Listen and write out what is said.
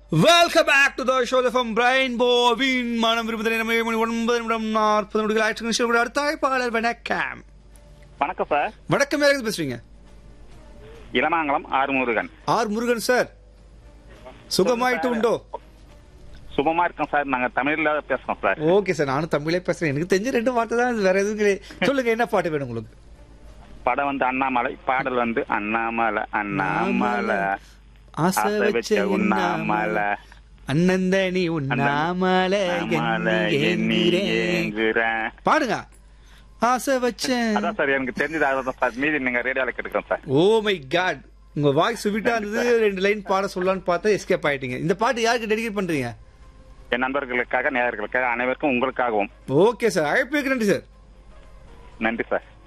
welcome back to the show from Brian போவின் மனம் விரும்புகிற நேரம் ஏழு மணி ஒன்பது நிமிடம் நாற்பது நொடிகள் ஆயிரத்தி நிமிஷம் அடுத்த அழைப்பாளர் வணக்கம் வணக்கம் சார் வணக்கம் யாருக்கு பேசுறீங்க இளமாங்கலம் ஆறுமுருகன் ஆர் முருகன் சார் சுகமாயிட்டு உண்டோ சுபமா இருக்கோம் சார் நாங்க தமிழ்ல பேசுறோம் சார் ஓகே சார் நானும் தமிழே பேசுறேன் எனக்கு தெரிஞ்ச ரெண்டு வார்த்தை தான் வேற எதுவும் கிடையாது சொல்லுங்க என்ன பாட்டு வேணும் உங்களுக்கு படம் வந்து அண்ணாமலை பாடல் வந்து அண்ணாமலை அண்ணாமலை ஆசை ஆசை வச்ச வச்ச உண்ணாமலை அண்ணந்தனி உண்ணாமல அண்ணாமலை எண்ணி ஏங்குறேன் பாடுங்க ஆசை வச்சேன் அதான் சார் எனக்கு தெரிஞ்சது அதான் சார் மீதி நீங்க ரேடியோல கேட்டுக்கோங்க சார் ஓ மை காட் உங்க வாய்ஸ் ஸ்வீட்டா இருந்தது ரெண்டு லைன் பாட சொல்லலாம்னு பார்த்தா எஸ்கேப் ஆயிட்டீங்க இந்த பாட்டு யாருக்கு டெடிகேட் பண்றீங்க என் நண்பர்களுக்காக நேயர்களுக்காக அனைவருக்கும் உங்களுக்காகவும் ஓகே சார் அழைப்புக்கு நன்றி சார் நன்றி சார்